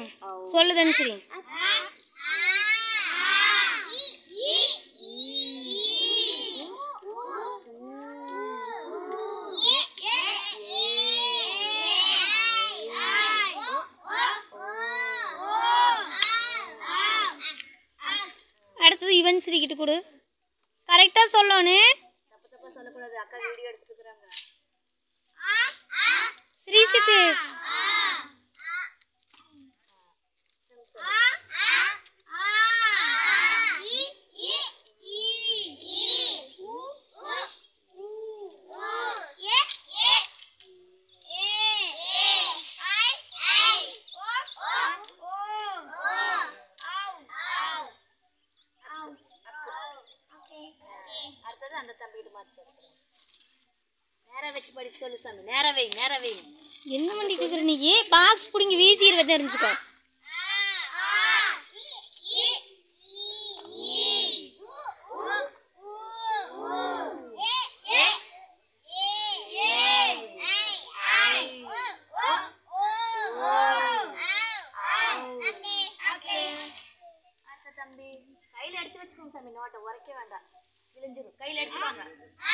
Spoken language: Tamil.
ம் சொல்லு தனுஸ்ரீ அடுத்தது யுவன் ஸ்ரீ கிட்ட கொடு கரெக்டாக சொல்லணும் சொல்லக்கூடாது அக்கா வீடியோ எடுத்துக்கிறாங்க ஸ்ரீசித்து அடுத்தது அந்த தம்பிட்டு மாற்றி சொல்லுறேன் நேரா வச்சு படிச்சு சொல்லு சாமி நேரா வை நேரா வை என்ன வண்டி கேட்குற நீ பாக்ஸ் பிடிங்கி வீசிடுவ தெரிஞ்சுக்கோ அடுத்த தம்பி கையில எடுத்து வச்சுக்கோங்க சாமி நோட்டை உரைக்க வேண்டாம் கிழிஞ்சிரும் கையில எடுத்துக்கோங்க